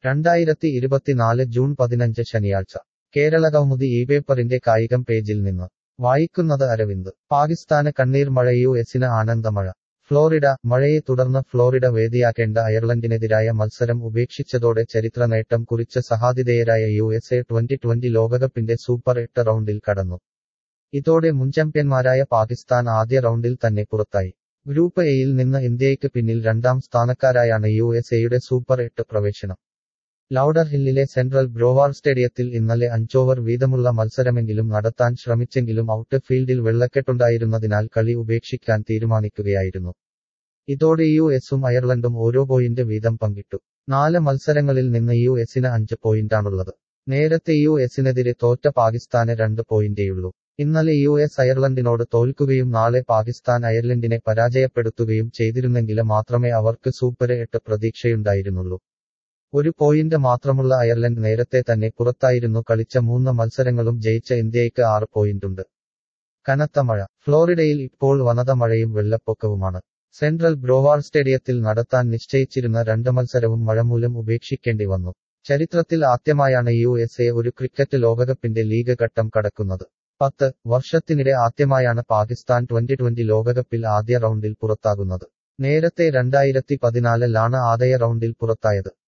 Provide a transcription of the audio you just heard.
രണ്ടായിരത്തി ഇരുപത്തിനാല് ജൂൺ പതിനഞ്ച് ശനിയാഴ്ച കേരളകൗമുദി ഈ പേപ്പറിന്റെ കായികം പേജിൽ നിന്ന് വായിക്കുന്നത് അരവിന്ദ് പാകിസ്ഥാന് കണ്ണീർ മഴ യു എസിന് ആനന്ദമഴ ഫ്ലോറിഡ മഴയെ തുടർന്ന് ഫ്ലോറിഡ വേദിയാക്കേണ്ട അയർലൻഡിനെതിരായ മത്സരം ഉപേക്ഷിച്ചതോടെ ചരിത്ര നേട്ടം കുറിച്ച സഹാതിഥേയരായ U S A twenty twenty ലോകകപ്പിന്റെ സൂപ്പർ എട്ട് റൗണ്ടിൽ കടന്നു ഇതോടെ മുൻചാമ്പ്യന്മാരായ പാകിസ്ഥാൻ ആദ്യ റൗണ്ടിൽ തന്നെ പുറത്തായി ഗ്രൂപ്പ് എയിൽ നിന്ന് ഇന്ത്യയ്ക്ക് പിന്നിൽ രണ്ടാം സ്ഥാനക്കാരായാണ് യു എസ് എയുടെ സൂപ്പർ എട്ട് പ്രവേശനം ലൌഡർ ഹില്ലിലെ സെൻട്രൽ ബ്രോവാർ സ്റ്റേഡിയത്തിൽ ഇന്നലെ അഞ്ചോവർ വീതമുള്ള മത്സരമെങ്കിലും നടത്താൻ ശ്രമിച്ചെങ്കിലും ഔട്ട് ഫീൽഡിൽ വെള്ളക്കെട്ടുണ്ടായിരുന്നതിനാൽ കളി ഉപേക്ഷിക്കാൻ തീരുമാനിക്കുകയായിരുന്നു ഇതോടെ യു എസും അയർലൻഡും ഓരോ പോയിന്റ് വീതം പങ്കിട്ടു നാല് മത്സരങ്ങളിൽ നിന്ന് യു എസിന് അഞ്ച് പോയിന്റാണുള്ളത് നേരത്തെ യു എസിനെതിരെ തോറ്റ പാകിസ്ഥാന് രണ്ട് പോയിന്റേയുള്ളൂ ഇന്നലെ യു എസ് അയർലൻഡിനോട് തോൽക്കുകയും നാളെ പാകിസ്ഥാൻ അയർലൻഡിനെ പരാജയപ്പെടുത്തുകയും ചെയ്തിരുന്നെങ്കിൽ മാത്രമേ അവർക്ക് സൂപ്പർ എട്ട് പ്രതീക്ഷയുണ്ടായിരുന്നുള്ളൂ ഒരു പോയിന്റ് മാത്രമുള്ള അയർലൻഡ് നേരത്തെ തന്നെ പുറത്തായിരുന്നു കളിച്ച മൂന്ന് മത്സരങ്ങളും ജയിച്ച ഇന്ത്യയ്ക്ക് ആറ് പോയിന്റുണ്ട് കനത്ത മഴ ഫ്ലോറിഡയിൽ ഇപ്പോൾ വനത മഴയും വെള്ളപ്പൊക്കവുമാണ് സെൻട്രൽ ബ്രോവാർ സ്റ്റേഡിയത്തിൽ നടത്താൻ നിശ്ചയിച്ചിരുന്ന രണ്ട് മത്സരവും മഴ മൂലം ഉപേക്ഷിക്കേണ്ടി വന്നു ചരിത്രത്തിൽ ആദ്യമായാണ് യു എസ് എ ഒരു ക്രിക്കറ്റ് ലോകകപ്പിന്റെ ലീഗ് ഘട്ടം കടക്കുന്നത് പത്ത് വർഷത്തിനിടെ ആദ്യമായാണ് പാകിസ്ഥാൻ ട്വന്റി ട്വന്റി ലോകകപ്പിൽ ആദ്യ റൗണ്ടിൽ പുറത്താകുന്നത് നേരത്തെ രണ്ടായിരത്തി പതിനാലിലാണ് ആദ്യ റൗണ്ടിൽ പുറത്തായത്